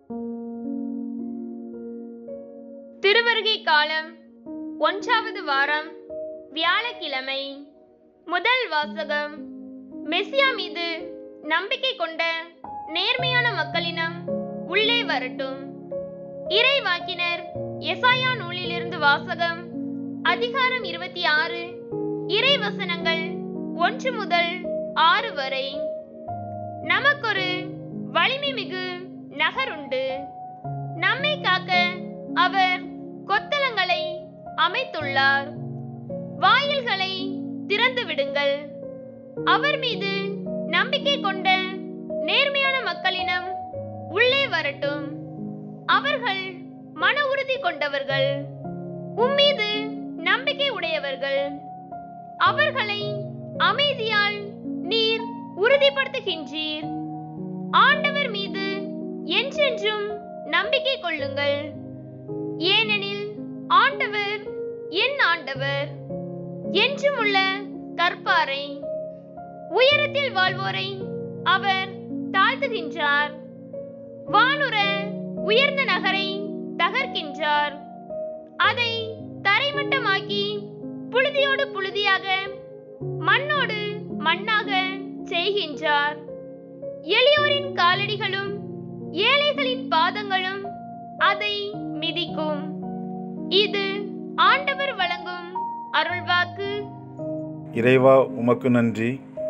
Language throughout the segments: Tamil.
திருவருகை காலம் ஒன்றாவது வாரம் வியாழக்கிழமை முதல் வாசகம் மெசியா மீது நம்பிக்கை கொண்ட நேர்மையான மக்களினம் உள்ளே வரட்டும் இறை வாக்கினர் எசாயா நூலிலிருந்து வாசகம் அதிகாரம் இருபத்தி ஆறு இறை வசனங்கள் ஒன்று முதல் ஆறு வரை நமக்கொரு வலிமை மிகு நகருண்டு நம்மை காக்க அவர் கொத்தளங்களை அமைத்துள்ளார் வாயில்களை திறந்து விடுங்கள் அவர் மீது நம்பிக்கை கொண்ட நேர்மையான மக்களினம் உள்ளே வரட்டும் அவர்கள் மன உறுதி கொண்டவர்கள் உம்மீது நம்பிக்கை உடையவர்கள் அவர்களை அமைதியால் நீர் உறுதிப்படுத்துகின்றீர் ஆண்டவர் மீது என்றென்றும் நம்பிக்கை கொள்ளுங்கள் ஏனெனில் ஆண்டவர் என் ஆண்டவர் என்றும் உள்ள கற்பாரை உயரத்தில் வாழ்வோரை அவர் தாழ்த்துகின்றார் வானுர உயர்ந்த நகரை தகர்க்கின்றார் அதை தரைமட்டமாக்கி புழுதியோடு புழுதியாக மண்ணோடு மண்ணாக செய்கின்றார் எளியோரின் காலடிகளும் ஏழைகளின் பாதங்களும் அதை மிதிக்கும் இது ஆண்டவர் வழங்கும் அருள்வாக்கு இறைவா உமக்கு நன்றி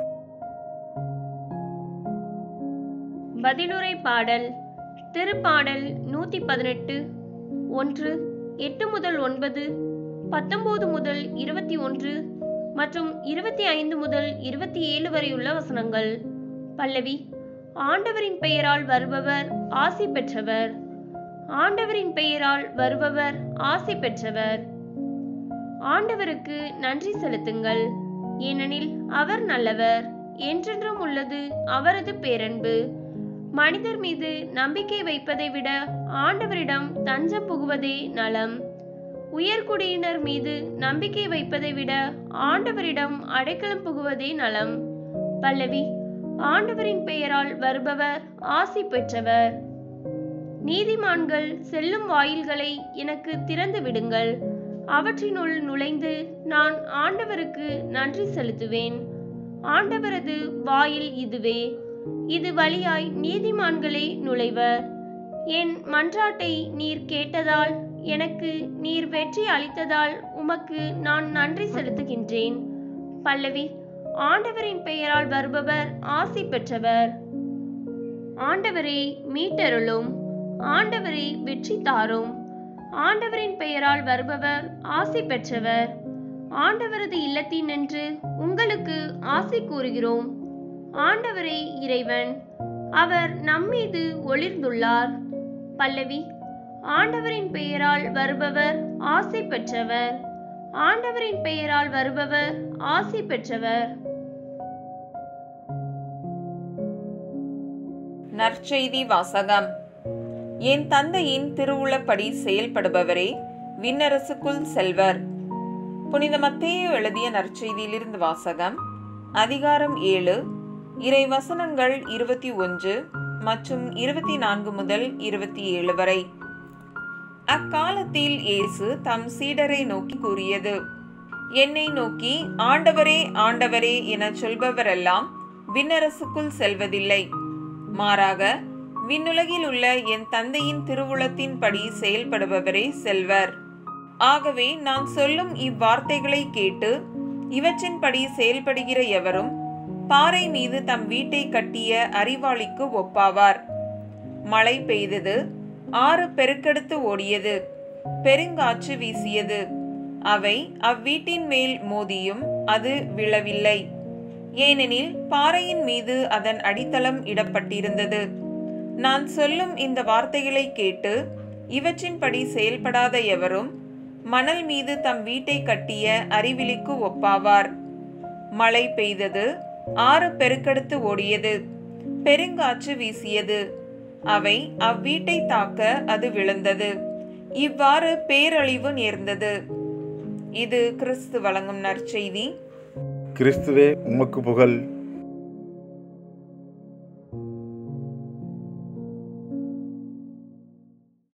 பதிலுரை பாடல் திருப்பாடல் நூத்தி பதினெட்டு ஒன்று எட்டு முதல் ஒன்பது பத்தொன்பது முதல் இருபத்தி ஒன்று மற்றும் இருபத்தி ஐந்து முதல் இருபத்தி ஏழு வரையுள்ள வசனங்கள் பல்லவி ஆண்டவரின் பெயரால் வருபவர் ஆசி பெற்றவர் ஆண்டவரின் பெயரால் வருபவர் ஆசி பெற்றவர் ஆண்டவருக்கு நன்றி செலுத்துங்கள் ஏனெனில் அவர் நல்லவர் என்றென்றும் உள்ளது அவரது பேரன்பு மனிதர் மீது நம்பிக்கை வைப்பதை விட ஆண்டவரிடம் தஞ்சம் புகுவதே நலம் உயர்குடியினர் மீது நம்பிக்கை வைப்பதை விட ஆண்டவரிடம் அடைக்கலம் புகுவதே நலம் பல்லவி ஆண்டவரின் பெயரால் வருபவர் ஆசி பெற்றவர் நீதிமான்கள் செல்லும் வாயில்களை எனக்கு திறந்து விடுங்கள் அவற்றினுள் நுழைந்து நான் ஆண்டவருக்கு நன்றி செலுத்துவேன் ஆண்டவரது வாயில் இதுவே இது வழியாய் நீதிமான்களே நுழைவர் என் மன்றாட்டை நீர் கேட்டதால் எனக்கு நீர் வெற்றி அளித்ததால் உமக்கு நான் நன்றி செலுத்துகின்றேன் பல்லவி ஆண்டவரின் பெயரால் வருபவர் ஆசி பெற்றவர் ஆண்டவரே மீட்டருளும் ஆண்டவரே வெற்றி தாரும் ஆண்டவரின் பெயரால் வருபவர் ஆசி பெற்றவர் ஆண்டவரது இல்லத்தின் நின்று உங்களுக்கு ஆசி கூறுகிறோம் ஆண்டவரே இறைவன் அவர் நம்மீது ஒளிர்ந்துள்ளார் பல்லவி ஆண்டவரின் பெயரால் வருபவர் ஆசி பெற்றவர் ஆண்டவரின் பெயரால் வருபவர் ஆசி பெற்றவர் நற்செய்தி வாசகம் என் தந்தையின் திருவுளப்படி செயல்படுபவரே விண்ணரசுக்குள் செல்வர் புனித மத்தேயு எழுதிய நற்செய்தியிலிருந்து வாசகம் அதிகாரம் ஏழு இறை வசனங்கள் இருபத்தி ஒன்று மற்றும் இருபத்தி நான்கு முதல் இருபத்தி ஏழு வரை அக்காலத்தில் இயேசு தம் சீடரை நோக்கி கூறியது என்னை நோக்கி ஆண்டவரே ஆண்டவரே என சொல்பவரெல்லாம் விண்ணரசுக்குள் செல்வதில்லை மாறாக விண்ணுலகில் உள்ள என் தந்தையின் திருவுளத்தின்படி செயல்படுபவரே செல்வர் ஆகவே நான் சொல்லும் இவ்வார்த்தைகளை கேட்டு இவற்றின்படி செயல்படுகிற எவரும் பாறை மீது தம் வீட்டை கட்டிய அறிவாளிக்கு ஒப்பாவார் மழை பெய்தது ஆறு பெருக்கெடுத்து ஓடியது பெருங்காற்று வீசியது அவை அவ்வீட்டின் மேல் மோதியும் அது விழவில்லை ஏனெனில் பாறையின் மீது அதன் அடித்தளம் இடப்பட்டிருந்தது நான் சொல்லும் இந்த வார்த்தைகளை கேட்டு இவற்றின்படி செயல்படாத எவரும் மணல் மீது தம் வீட்டை கட்டிய அறிவிலிக்கு ஒப்பாவார் மழை பெய்தது ஆறு பெருக்கெடுத்து ஓடியது பெருங்காற்று வீசியது அவை அவ்வீட்டை தாக்க அது விழுந்தது இவ்வாறு பேரழிவு நேர்ந்தது இது கிறிஸ்து வழங்கும் நற்செய்தி கிறிஸ்துவே உமக்கு புகழ்